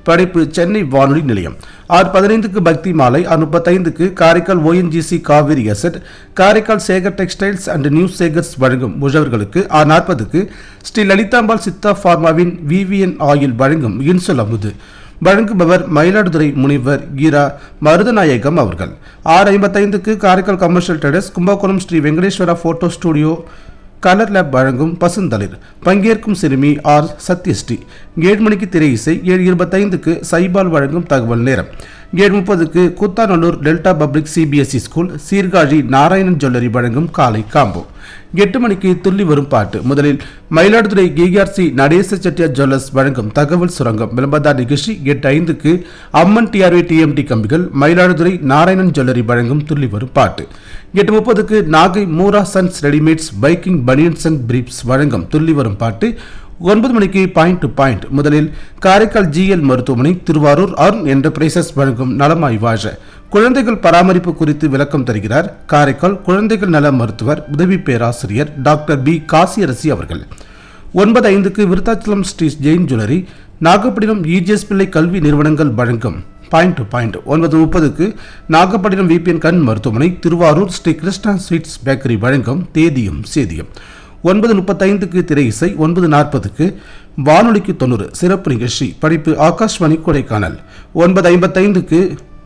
படைப்பு சென்னை வானொலி நிலையம் ஆறு பதினைந்துக்கு பக்தி மாலை ஆறு முப்பத்தைந்துக்கு Karaikal ONGC Kaveri asset Karaikal Sekhar textiles and new Sekhars வழங்கும் முஷவர்களுக்கு ஆறு நாற்பதுக்கு ஸ்ரீ லலிதாம்பாள் சித்தா பார்மாவின் விவிஎன் ஆயில் வழங்கும் இன்சொல் அமுது வழங்குபவர் மயிலாடுதுறை முனிவர் கீரா மருதநாயகம் அவர்கள் ஆறு ஐம்பத்தைந்துக்கு Karaikal commercial traders Kumbakonam Sri Venkateswara photo studio colour lab வழங்கும் பசுந்தளிர் பங்கேற்கும் சிறுமி ஆர் சத்யஸ்ரீ ஏழு மணிக்கு திரை இசை ஏழு இருபத்தைந்துக்கு சைபால் வழங்கும் தகவல் நேரம் ஏழு முப்பதுக்கு Koothanallur delta public CBSE school Sirkazhi Narayanan jewellery வழங்கும் காலை காம்போ எட்டு மணிக்கு துள்ளி வரும் பாட்டு முதலில் மயிலாடுதுறை கேஆர்சி நடேச செட்டியார் ஜுவல்லர்ஸ் வழங்கும் தகவல் சுரங்கம் விளம்பரதார் நிகழ்ச்சி எட்டு ஐந்துக்கு அம்மன் டிஆர்வி டிஎம்டி கம்பிகள் மயிலாடுதுறை நாராயணன் ஜுவல்லரி வழங்கும் துள்ளி வரும் பாட்டு எட்டு முப்பதுக்கு நாகை மூரா சன்ஸ் ரெடிமேட்ஸ் பைக்கிங் பனியன்ஸ் அண்ட் பிரீப்ஸ் வழங்கும் துள்ளி வரும் பாட்டு ஒன்பது மணிக்கு பாயிண்ட் டு பாயிண்ட் முதலில் காரைக்கால் ஜிஎல் மருத்துவமனை திருவாரூர் அருண் என்டர்பிரைசஸ் வழங்கும் நலமாய் வாழ குழந்தைகள் பராமரிப்பு குறித்து விளக்கம் தருகிறார் காரைக்கால் குழந்தைகள் நல மருத்துவர் உதவி பேராசிரியர் டாக்டர் பி காசியரசி அவர்கள் ஒன்பது ஐந்துக்கு விருத்தாச்சலம் ஸ்ரீ ஜெயின் ஜுவல்லரி நாகப்பட்டினம் இஜிஎஸ் பிள்ளை கல்வி நிறுவனங்கள் வழங்கும் பாயிண்ட் டு பாயிண்ட் ஒன்பது முப்பதுக்கு நாகப்பட்டினம் விபிஎன் கண் மருத்துவமனை திருவாரூர் ஸ்ரீ கிருஷ்ணா ஸ்வீட்ஸ் பேக்கரி வழங்கும் தேதியும் சேதியும் ஒன்பது முப்பத்தைந்துக்கு திரை இசை ஒன்பது நாற்பதுக்கு வானொலிக்கு தொண்ணூறு சிறப்பு நிகழ்ச்சி படிப்பு ஆகாஷ்வாணி கொடைக்கானல் ஒன்பது ஐம்பத்தைந்துக்கு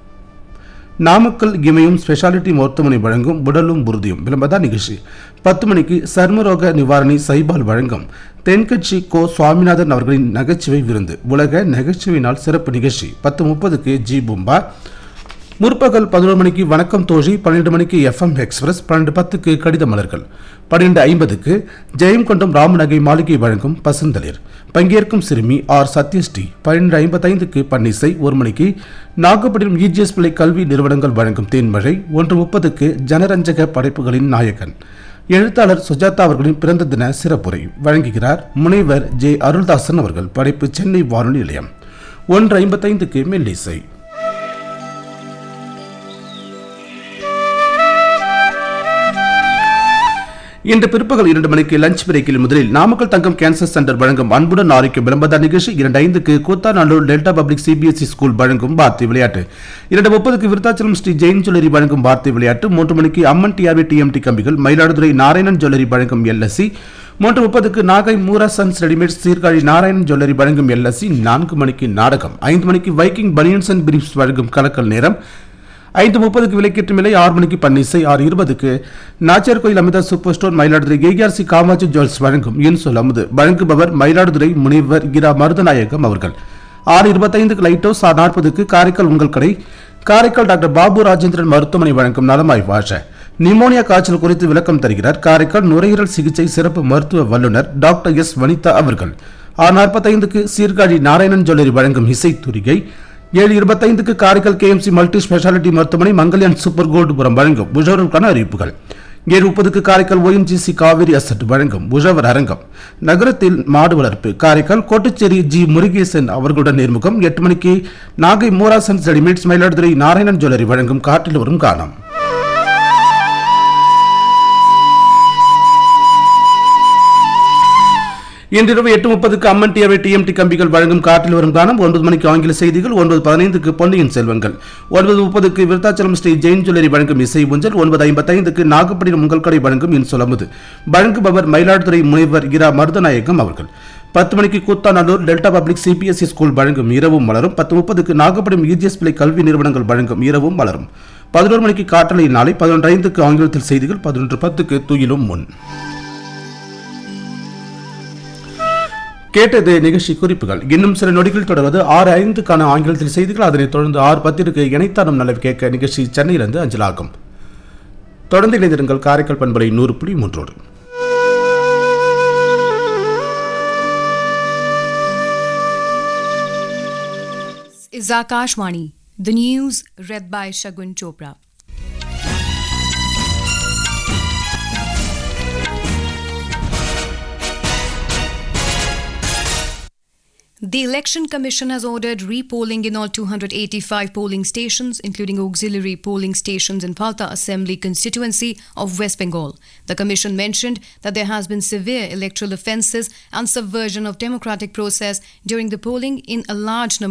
நாமக்கல் இமயம் ஸ்பெஷாலிட்டி மருத்துவமனை வழங்கும் உடலும் உறுதியும் விளம்பரதா நிகழ்ச்சி பத்து மணிக்கு சர்மரோக நிவாரணி சைபால் வழங்கும் தென்கட்சி கோ சுவாமிநாதன் அவர்களின் நகைச்சுவை விருந்து உலக நகைச்சுவை நாள் சிறப்பு நிகழ்ச்சி பத்து முப்பதுக்கு ஜி பூம்பா முற்பகல் பதினோரு மணிக்கு வணக்கம் தோழி பன்னிரண்டு மணிக்கு எஃப்எம் எக்ஸ்பிரஸ் பன்னெண்டு பத்துக்கு கடித மலர்கள் பன்னிரண்டு ஐம்பதுக்கு ஜெயம்கொண்டம் ராமநகை மாளிகை வழங்கும் பசுந்தளிர் பங்கேற்கும் சிறுமி ஆர் சத்யஸ்ரீ பன்னிரண்டு ஐம்பத்தைந்துக்கு பன்னிசை ஒரு மணிக்கு நாகப்பட்டினம் இஜிஎஸ் பிள்ளை கல்வி நிறுவனங்கள் வழங்கும் தேன்மழை ஒன்று முப்பதுக்கு ஜனரஞ்சக படைப்புகளின் நாயகன் எழுத்தாளர் சுஜாதா அவர்களின் பிறந்த தின சிறப்புரை வழங்குகிறார் முனைவர் ஜே அருள்தாசன் அவர்கள் படைப்பு சென்னை வானொலி நிலையம் ஒன்று ஐம்பத்தைந்துக்கு மெல்லிசை இன்று பிற்பகல் இரண்டு மணிக்கு லஞ்ச் பிரேக்கில் முதலில் நாமக்கல் தங்கம் கேன்சர் சென்டர் வழங்கும் அன்புடன் ஆரோக்கியம் விளம்பர நிகழ்ச்சி இரண்டு ஐந்துக்கு Koothanallur delta public CBSE school வழங்கும் வார்த்தை விளையாட்டு இரண்டு முப்பதுக்கு விருத்தாச்சலம் ஸ்ரீ ஜெயின் ஜுவல்லரி வழங்கும் வார்த்தை விளையாட்டு மூன்று மணிக்கு அம்மன் டிஆர்வி டிஎம்டி கம்பிகள் மயிலாடுதுறை நாராயணன் ஜுவல்லரி வழங்கும் எல்எஸ்சி மூன்று முப்பதுக்கு Nagai Moora sons readymade Sirkazhi Narayanan jewellery வழங்கும் எல்எஸ்சி நான்கு மணிக்கு நாடகம் ஐந்து மணிக்கு வைக்கிங் பனியன்ஸ் அண்ட் பிரீப்ஸ் வழங்கும் கலக்கல் நேரம் ஐந்து முப்பதுக்கு விலைக்கேற்றும் விலை ஆறு மணிக்கு பன்னிசை ஆறு இருபதுக்கு Nachiyar Koil Amirtha super store Mayiladuthurai KRC Kamatchi jewels வழங்கும் என் சொல் அமுது வழங்குபவர் மயிலாடுதுறை முனைவர் இரா மருதநாயகம் அவர்கள் ஆறு இருபத்தைந்துக்கு லைட் ஹவுஸ் ஆறு நாற்பதுக்கு காரைக்கால் உங்கள் கடை காரைக்கால் டாக்டர் பாபு ராஜேந்திரன் மருத்துவமனை வழங்கும் நலமாய் வாழ நிமோனியா காய்ச்சல் குறித்து விளக்கம் தருகிறார் காரைக்கால் நுரையீரல் சிகிச்சை சிறப்பு மருத்துவ வல்லுநர் டாக்டர் எஸ் வனிதா அவர்கள் ஆறு நாற்பத்தைந்துக்கு சீர்காழி நாராயணன் ஜுவல்லரி வழங்கும் இசைத்துரிகை ஏழு இருபத்தைந்துக்கு காரைக்கால் கேஎம்சி மல்டி ஸ்பெஷாலிட்டி மருத்துவமனை மங்கல்யான் சூப்பர் கோல்டுபுரம் வழங்கும் உழவருக்கான அறிவிப்புகள் ஏழு முப்பதுக்கு காரைக்கால் ஓஎன்ஜிசி காவிரி அசட் வழங்கும் உழவர் அரங்கம் நகரத்தில் மாடு வளர்ப்பு காரைக்கால் கோட்டுச்சேரி ஜி முருகேசன் அவர்களுடன் நேர்முகம் எட்டு மணிக்கு நாகை மூராசன்ஸ் ரெடிமேட்ஸ் மயிலாடுதுறை நாராயணன் ஜுவல்லரி வழங்கும் காற்றில் வரும் காணம் இன்றிரவு எட்டு முப்பதுக்கு அம்மன் டிஆர்வி டிஎம்டி கம்பிகள் வழங்கும் காற்றில் வரும் காலம் ஒன்பது மணிக்கு ஆங்கில செய்திகள் ஒன்பது பதினைந்துக்கு பொன்னியின் செல்வங்கள் ஒன்பது முப்பதுக்கு விருத்தாச்சலம் ஸ்ரீ ஜெயின் ஜுவல்லரி வழங்கும் இசை ஊஞ்சல் ஒன்பது ஐம்பத்தைந்துக்கு நாகப்பட்டினம் உங்கள் கடை வழங்கும் இன் சொலமுது வழங்குபவர் மயிலாடுதுறை முனைவர் இரா மருதநாயகம் அவர்கள் பத்து மணிக்கு Koothanallur delta public CBSE school வழங்கும் இரவும் மலரும் பத்து முப்பதுக்கு நாகப்பட்டினம் இஜிஎஸ் பிள்ளை கல்வி நிறுவனங்கள் வழங்கும் இரவும் மலரும் பதினோரு மணிக்கு காற்றலை நாளை பதினொன்று ஐந்துக்கு ஆங்கிலத்தில் செய்திகள் பதினொன்று பத்துக்கு துயிலும் முன் கேட்டது நிகழ்ச்சி குறிப்புகள் இன்னும் சில நொடிகள் தொடர்வது ஆறு ஐந்துக்கான ஆங்கிலத்தில் செய்திகள் அதனைத் தொடர்ந்து ஆறு பத்திற்கு இணைத்தானம் நல்ல கேட்க நிகழ்ச்சி சென்னையிலிருந்து அஞ்சலாகும் தொடர்ந்து இணைந்திருங்கள் காரைக்கால் பண்பலை நூறு புள்ளி மூன்றோடு is Akashvani. The news read by Shagun Chopra. The Election Commission has ordered repolling in all 285 polling stations, including auxiliary polling stations in Palta Assembly constituency of West Bengal. The Commission mentioned that there has been severe electoral offences and subversion of democratic process during the polling in a large number